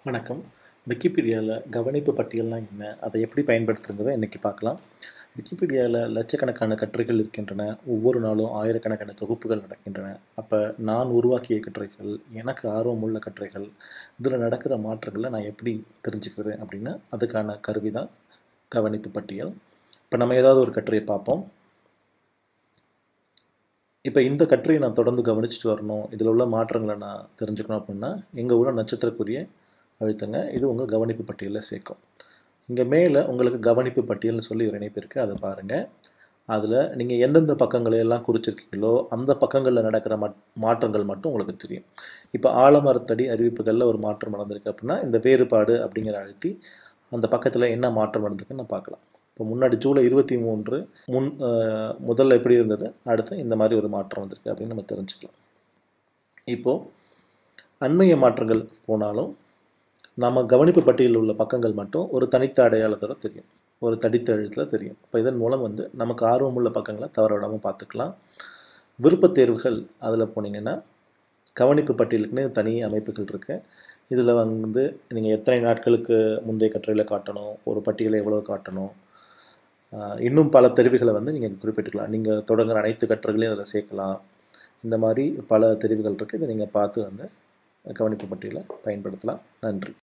வணக்கம் விக்கிபீடியாவில் கவனிப்பு பட்டியல்னா என்ன அதை எப்படி பயன்படுத்துறதை இன்றைக்கி பார்க்கலாம் விக்கிபீடியாவில் லட்சக்கணக்கான கட்டுரைகள் இருக்கின்றன ஒவ்வொரு நாளும் ஆயிரக்கணக்கான தொகுப்புகள் நடக்கின்றன அப்போ நான் உருவாக்கிய கட்டுரைகள் எனக்கு ஆர்வமுள்ள கட்டுரைகள் இதில் நடக்கிற மாற்றங்களை நான் எப்படி தெரிஞ்சுக்கிறது அப்படின்னா அதுக்கான கருவி தான் கவனிப்பு பட்டியல் இப்போ நம்ம ஏதாவது ஒரு கட்டுரையை பார்ப்போம் இப்போ இந்த கட்டுரையை நான் தொடர்ந்து கவனிச்சுட்டு வரணும் இதில் உள்ள மாற்றங்களை நான் தெரிஞ்சுக்கணும் அப்படின்னா எங்கள் உள்ள நட்சத்திரக்குரிய அழுத்துங்க இது உங்கள் கவனிப்பு பட்டியலில் சேர்க்கும் இங்கே மேலே உங்களுக்கு கவனிப்பு பட்டியல்னு சொல்லி ஒரு இணைப்பு இருக்குது அதை பாருங்கள் அதில் நீங்கள் எந்தெந்த பக்கங்களை எல்லாம் குறிச்சிருக்கீங்களோ அந்த பக்கங்களில் நடக்கிற மட் மாற்றங்கள் மட்டும் உங்களுக்கு தெரியும் இப்போ ஆலமரத்தடி அறிவிப்புகளில் ஒரு மாற்றம் நடந்திருக்கு அப்படின்னா இந்த வேறுபாடு அப்படிங்கிற அழுத்தி அந்த பக்கத்தில் என்ன மாற்றம் நடந்திருக்குன்னு நான் பார்க்கலாம் இப்போ முன்னாடி ஜூலை இருபத்தி மூன்று முன் முதல்ல எப்படி இருந்தது அடுத்து இந்த மாதிரி ஒரு மாற்றம் வந்திருக்கு அப்படின்னு நம்ம தெரிஞ்சுக்கலாம் இப்போது அண்மைய மாற்றங்கள் போனாலும் நம்ம கவனிப்பு பட்டியலில் உள்ள பக்கங்கள் மட்டும் ஒரு தனித்த அடையாளத்தோட தெரியும் ஒரு தடித்த எழுத்தில் தெரியும் இப்போ இதன் மூலம் வந்து நமக்கு ஆர்வமுள்ள பக்கங்களை தவற விடாமல் பார்த்துக்கலாம் விருப்பத் தேர்வுகள் அதில் போனீங்கன்னா கவனிப்பு பட்டியலுக்குன்னு தனி அமைப்புகள் இருக்குது இதில் வந்து நீங்கள் எத்தனை நாட்களுக்கு முந்தைய கட்டுரையில் காட்டணும் ஒரு பட்டியலை எவ்வளோ காட்டணும் இன்னும் பல தெரிவுகளை வந்து நீங்கள் குறிப்பிட்டுக்கலாம் நீங்கள் தொடங்குற அனைத்து கட்டுரைகளையும் அதில் சேர்க்கலாம் இந்த மாதிரி பல தெரிவுகள் இருக்குது இதை நீங்கள் பார்த்து வந்து கவனிப்பு பட்டியலை பயன்படுத்தலாம் நன்றி